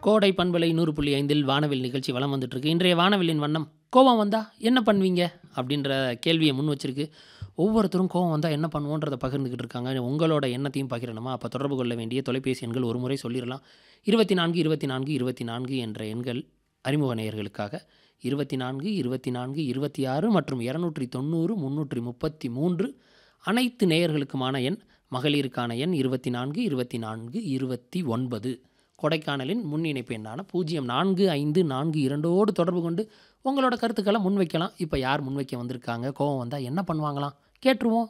கோடை பண்பலை நூறு புள்ளி ஐந்தில் வானவில் நிகழ்ச்சி வலம் வந்துட்டுருக்கு இன்றைய வானவில்லின் வண்ணம் கோவம் வந்தால் என்ன பண்ணுவீங்க அப்படின்ற கேள்வியை முன் வச்சிருக்கு ஒவ்வொருத்தரும் கோவம் வந்தால் என்ன பண்ணுவோன்றதை பகிர்ந்துக்கிட்டு இருக்காங்க உங்களோட எண்ணத்தையும் பகிரணுமா அப்போ தொடர்பு கொள்ள வேண்டிய தொலைபேசி எண்கள் ஒரு முறை சொல்லிடலாம் இருபத்தி நான்கு இருபத்தி நான்கு இருபத்தி நான்கு என்ற எண்கள் அறிமுக நேயர்களுக்காக இருபத்தி நான்கு இருபத்தி நான்கு இருபத்தி ஆறு மற்றும் இரநூற்றி தொண்ணூறு முந்நூற்றி முப்பத்தி மூன்று அனைத்து நேயர்களுக்குமான எண் மகளிருக்கான எண் இருபத்தி நான்கு இருபத்தி நான்கு இருபத்தி ஒன்பது கொடைக்கானலின் முன் இணைப்பு எண்ணான பூஜ்ஜியம் நான்கு ஐந்து நான்கு இரண்டோடு தொடர்பு கொண்டு உங்களோட கருத்துக்களை முன்வைக்கலாம் இப்போ யார் முன்வைக்க வந்திருக்காங்க கோவம் வந்தால் என்ன பண்ணுவாங்களாம் கேட்டுருவோம்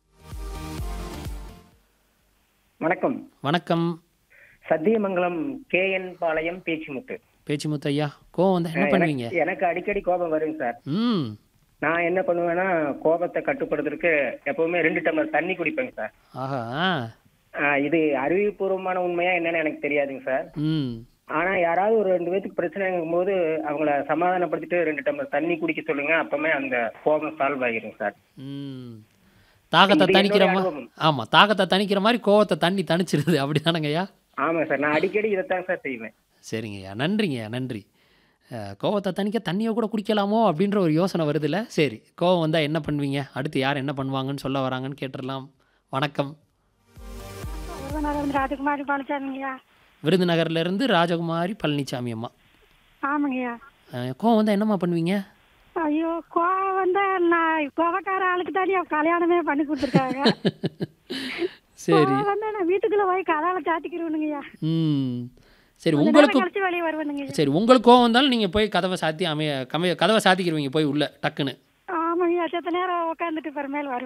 வணக்கம் வணக்கம் சத்தியமங்கலம் கே என் பாளையம் பேச்சுமுத்து பேச்சுமுத்து ஐயா கோவம் வந்தால் என்ன பண்ணுவீங்க எனக்கு- எனக்கு அடிக்கடி கோபம் வருங்க சார் ம் நான் என்ன பண்ணுவேன்னா கோபத்தை கட்டுப்படுத்துறதுக்கு எப்பவுமே ரெண்டு டம்ளர் தண்ணி குடிப்பேங்க சார் ஆஹா ஆஹ் இது அறிவுபூர்வமான உண்மையா என்னன்னு எனக்கு தெரியாதுங்க சார் ம் ஆனா யாராவது ஒரு ரெண்டு பேத்துக்கு பிரச்சனைங்கும் போது அவங்கள சமாதானப்படுத்திட்டு ரெண்டு டம்ளர் தண்ணி குடிக்க சொல்லுங்க அப்பவுமே அந்த கோபம் சால்வ் ஆகிரும் சார் ம் தாகத்தை இது தணிக்கிற என்னுடைய மாதிரி அனுபவம். ஆமாம் தாகத்தை தணிக்கிற மாதிரி கோவத்தை தண்ணி தணிச்சிருது அப்படி தானங்கய்யா ஆமா சார் நான் அடிக்கடி இதைத்தான் சார் செய்வேன் சரிங்கய்யா நன்றிங்கய்யா நன்றி அஹ், கோவத்தை தணிக்க தண்ணியை கூட குடிக்கலாமோ அப்படின்ற ஒரு யோசனை வருதுல்ல சரி கோவம் வந்தால் என்ன பண்ணுவீங்க அடுத்து யார் என்ன பண்ணுவாங்கன்னு சொல்ல வராங்கன்னு கேட்டுடலாம் வணக்கம் விருதுநகர் ராஜகுமாரி பழனிசாமிங்கய்யா விருதுநகர்லேருந்து ராஜகுமாரி பழனிசாமி அம்மா ஆமாங்கய்யா அஹ், கோவம் வந்தால் என்னம்மா பண்ணுவீங்க ஐயோ கோவம் வந்து நான் கோவக்கார ஆளுக்கு தானே கல்யாணமே பண்ணி கொடுத்துருக்காங்க சரி கோவம் வந்து நான் வீட்டுக்குள்ள போய் கதால சாத்திக்கிருவனுங்கய்யா ம் சரி கொஞ்ச நேரம் உங்களுக்கு கழிச்சு வெளியே வருவனுங்கய்யா சரி உங்களுக்கு கோவம் வந்தாலும் நீங்கள் போய் கதவை சாத்தி அமைய கமைய கதவை சாத்திக்கிருவீங்க போய் உள்ள டக்குன்னு ஆமாங்கய்யா செத்த நேரம் உட்காந்துட்டு பிறமேல் வருவேன்